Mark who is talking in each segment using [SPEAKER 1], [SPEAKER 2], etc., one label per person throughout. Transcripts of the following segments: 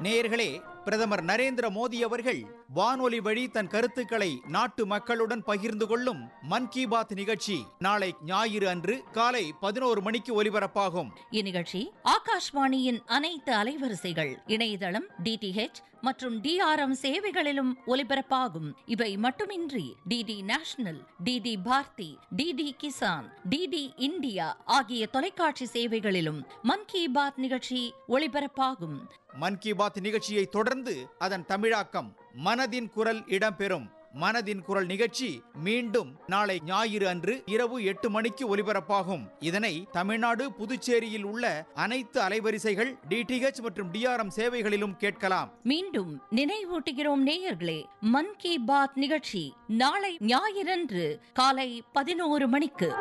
[SPEAKER 1] நேயர்களே பிரதமர் நரேந்திர மோடி அவர்கள் வானொலி வழி தன் கருத்துக்களை நாட்டு மக்களுடன் பகிர்ந்து கொள்ளும் மன் கி பாத் நிகழ்ச்சி நாளை ஞாயிறு அன்று காலை பதினோரு மணிக்கு ஒலிபரப்பாகும்
[SPEAKER 2] இந்நிகழ்ச்சி ஆகாஷ்வாணியின் அனைத்து அலைவரிசைகள் இணையதளம் டிடிஹெச் மற்றும் டிஆர்எம் சேவைகளிலும் ஒலிபரப்பாகும் இவை மட்டுமின்றி DD national DD Bharati DD Kisan DD India ஆகிய தொலைக்காட்சி சேவைகளிலும் மன் கி பாத் நிகழ்ச்சி ஒளிபரப்பாகும்
[SPEAKER 1] மன் கி பாத் நிகழ்ச்சியை தொடர்ந்து அதன் தமிழாக்கம் மனதின் குரல் இடம்பெறும் மனதின் குரல் நிகழ்ச்சி மீண்டும் நாளை ஞாயிறு அன்று இரவு எட்டு மணிக்கு ஒலிபரப்பாகும் இதனை தமிழ்நாடு புதுச்சேரியில் உள்ள அனைத்து அலைவரிசைகள் டிடிஹெச் மற்றும் டிஆர்எம் சேவைகளிலும் கேட்கலாம்
[SPEAKER 2] மீண்டும் நினைவூட்டுகிறோம் நேயர்களே மன் கி பாத் நிகழ்ச்சி நாளை ஞாயிறன்று காலை பதினோரு மணிக்கு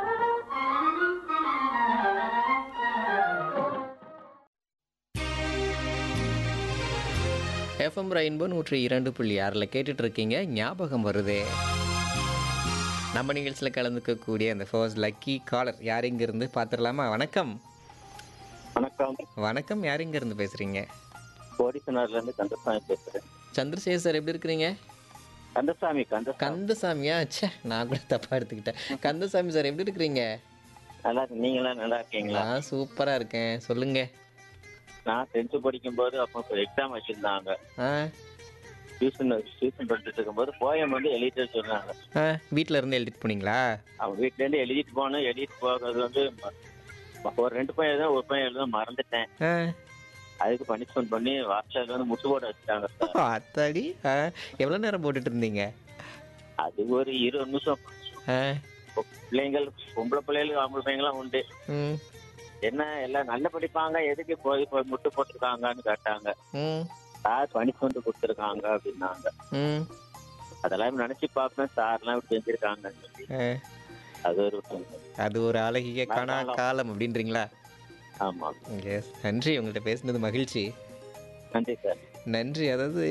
[SPEAKER 3] எஃப்எம் ரெயின்போ நூற்றி இரண்டு புள்ளி ஆறில் கேட்டுட்டு இருக்கீங்க ஞாபகம் வருதே நம்ம நிகழ்ச்சியில் கலந்துக்கக்கூடிய அந்த ஃபர்ஸ்ட் லக்கி காலர் யார் இருந்து பார்த்துடலாமா வணக்கம்
[SPEAKER 4] வணக்கம்
[SPEAKER 3] வணக்கம் யார் இருந்து பேசுகிறீங்க
[SPEAKER 4] கோடிசனார்ல இருந்து கந்தசாமி பேசுறேன்
[SPEAKER 3] சந்திரசேகர் சார் எப்படி இருக்கிறீங்க
[SPEAKER 4] கந்தசாமி கந்தசாமி
[SPEAKER 3] கந்தசாமியா ச்சே நான் கூட தப்பாக எடுத்துக்கிட்டேன் கந்தசாமி சார் எப்படி இருக்கிறீங்க
[SPEAKER 4] நல்லா இருக்கு. நீங்களா நல்லா இருக்கீங்களா
[SPEAKER 3] நான் சூப்பராக இருக்கேன் சொல்லுங்க
[SPEAKER 4] நான் டென்த் படிக்கும் போது அப்போ எக்ஸாம் வச்சிருந்தாங்க
[SPEAKER 3] ஆ
[SPEAKER 4] டியூஷன் டியூஷன் படிச்சுட்டு இருக்கும்போது போயம் வந்து எழுதிட்டு சொன்னாங்க
[SPEAKER 3] ஆ வீட்டில் இருந்து எழுதிட்டு போனீங்களா
[SPEAKER 4] அவங்க வீட்ல இருந்து எழுதிட்டு போனேன் எழுதிட்டு போகிறது வந்து ம- ஒரு ரெண்டு பையன் எழுத ஒரு பையன் எழுத மறந்துட்டேன்
[SPEAKER 3] ஆ
[SPEAKER 4] அதுக்கு பனிஷ்மெண்ட் பண்ணி வாட்ஸ்அப்ல வந்து முட்டு போட வச்சுட்டாங்க சார்
[SPEAKER 3] அத்தாடி ஆ எவ்வளோ நேரம் போட்டுட்டு இருந்தீங்க
[SPEAKER 4] அது ஒரு இருபது நிமிஷம்
[SPEAKER 3] ஆ
[SPEAKER 4] பிள்ளைங்கள் பொம்பளை பிள்ளைகள் ஆம்பளை பையங்களாம் உண்டு
[SPEAKER 3] ம்
[SPEAKER 4] என்ன எல்லாம் நல்ல படிப்பாங்க எதுக்கு போய் போய் முட்டு போட்டிருக்காங்கன்னு கேட்டாங்க
[SPEAKER 3] ம்
[SPEAKER 4] சார் பனிஷ்மெண்ட் கொடுத்துருக்காங்க அப்படின்னாங்க
[SPEAKER 3] ம்
[SPEAKER 4] அதெல்லாம் நினைச்சு பார்ப்பேன் சார்லாம் இப்படி செஞ்சிருக்காங்கன்னு சொல்லி
[SPEAKER 3] ஆ
[SPEAKER 4] அது ஒரு
[SPEAKER 3] அது ஒரு அழகிய கணா காலம் அப்படின்றீங்களா
[SPEAKER 4] ஆமா
[SPEAKER 3] எஸ் நன்றி உங்கள்கிட்ட பேசுனது மகிழ்ச்சி
[SPEAKER 4] நன்றி சார்
[SPEAKER 3] நன்றி அதாவது